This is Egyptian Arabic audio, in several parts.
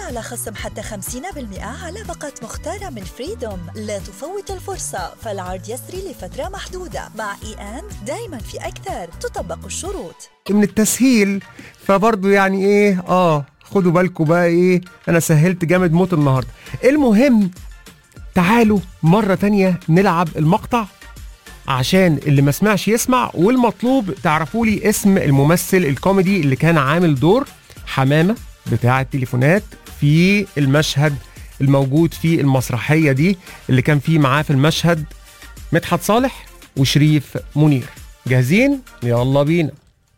على خصم حتى 50% على باقة مختارة من فريدوم لا تفوت الفرصة فالعرض يسري لفترة محدودة مع اي ان دايما في أكثر تطبق الشروط من التسهيل فبرضه يعني ايه اه خدوا بالكم بقى ايه انا سهلت جامد موت النهارده المهم تعالوا مرة تانية نلعب المقطع عشان اللي ما سمعش يسمع والمطلوب تعرفوا لي اسم الممثل الكوميدي اللي كان عامل دور حمامة بتاع التليفونات في المشهد الموجود في المسرحية دي اللي كان فيه معاه في المشهد مدحت صالح وشريف منير جاهزين؟ يلا بينا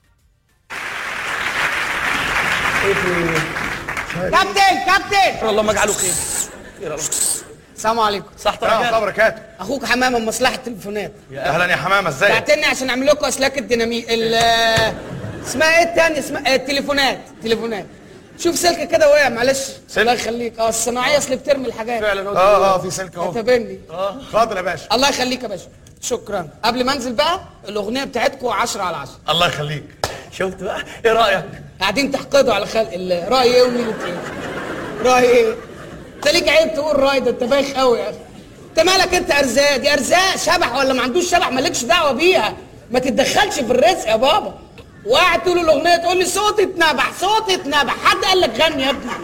كابتن كابتن اللهم اجعله خير خير الله السلام عليكم صح السلام طبعا الله وبركاته اخوك حمامه من مصلحه التليفونات اهلا يا حمامه ازيك بعتني عشان اعمل لكم اسلاك الديناميت ال اسمها ايه التاني اسمها آه، التليفونات تليفونات شوف سلك كده وقع معلش سلك؟ الله يخليك اه الصناعيه اصل بترمي الحاجات فعلا هو اه اه في سلك اهو اعتبرني اتفضل يا باشا الله يخليك يا باشا شكرا قبل ما انزل بقى الاغنيه بتاعتكم 10 على 10 الله يخليك شفت بقى ايه رايك قاعدين تحقدوا على خلق الله راي ايه ومين ايه راي ايه انت ليك عيب تقول راي ده انت بايخ قوي يا اخي انت مالك انت ارزاق دي ارزاق شبح ولا ما عندوش شبح مالكش دعوه بيها ما تتدخلش في الرزق يا بابا وقاعد طول الاغنيه تقول لي صوتي اتنبح صوتي اتنبح حد قال لك غني يا ابني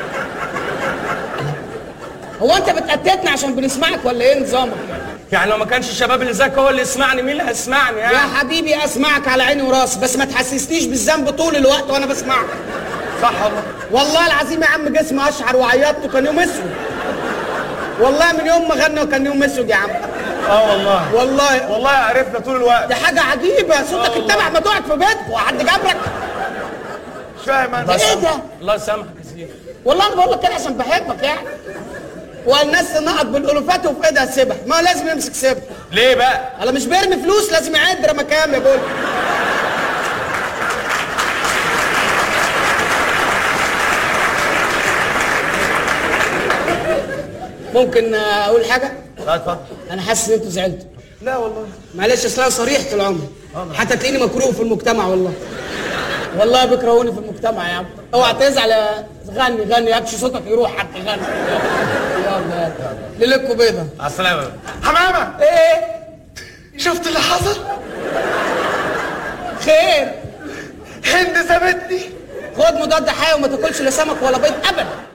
هو انت بتقتتنا عشان بنسمعك ولا ايه نظامك يعني لو ما كانش الشباب اللي زيك هو اللي يسمعني مين اللي هيسمعني يا يعني حبيبي اسمعك على عيني وراسي بس ما تحسسنيش بالذنب طول الوقت وانا بسمعك صح والله والله العظيم يا عم جسمي اشعر وعيطت وكان يوم اسود والله من يوم ما غنى وكان يوم اسود يا عم اه والله والله والله عرفنا طول الوقت دي حاجه عجيبه صوتك اتبع ما تقعد في بيتك وحد جابرك مش فاهم انا ايه ده الله يسامحك يا سيدي والله انا بقول لك كده عشان بحبك يعني والناس تنقط بالالوفات وفي ايدها السبح ما هو لازم يمسك سبح ليه بقى انا مش برمي فلوس لازم يعد رمى كام يا بول ممكن اقول حاجه لا اتفضل انا حاسس ان انتوا زعلتوا لا والله معلش اصل انا صريح طول عمري حتى تلاقيني مكروه في المجتمع والله والله بيكرهوني في المجتمع يا عم اوعى تزعل يا- غني غني يكشي صوتك يروح حتى غني يلا ليلتكم بيضه على السلامه حمامه ايه شفت اللي حصل خير هند سابتني خد مضاد حيوي وما تاكلش لا سمك ولا بيض ابدا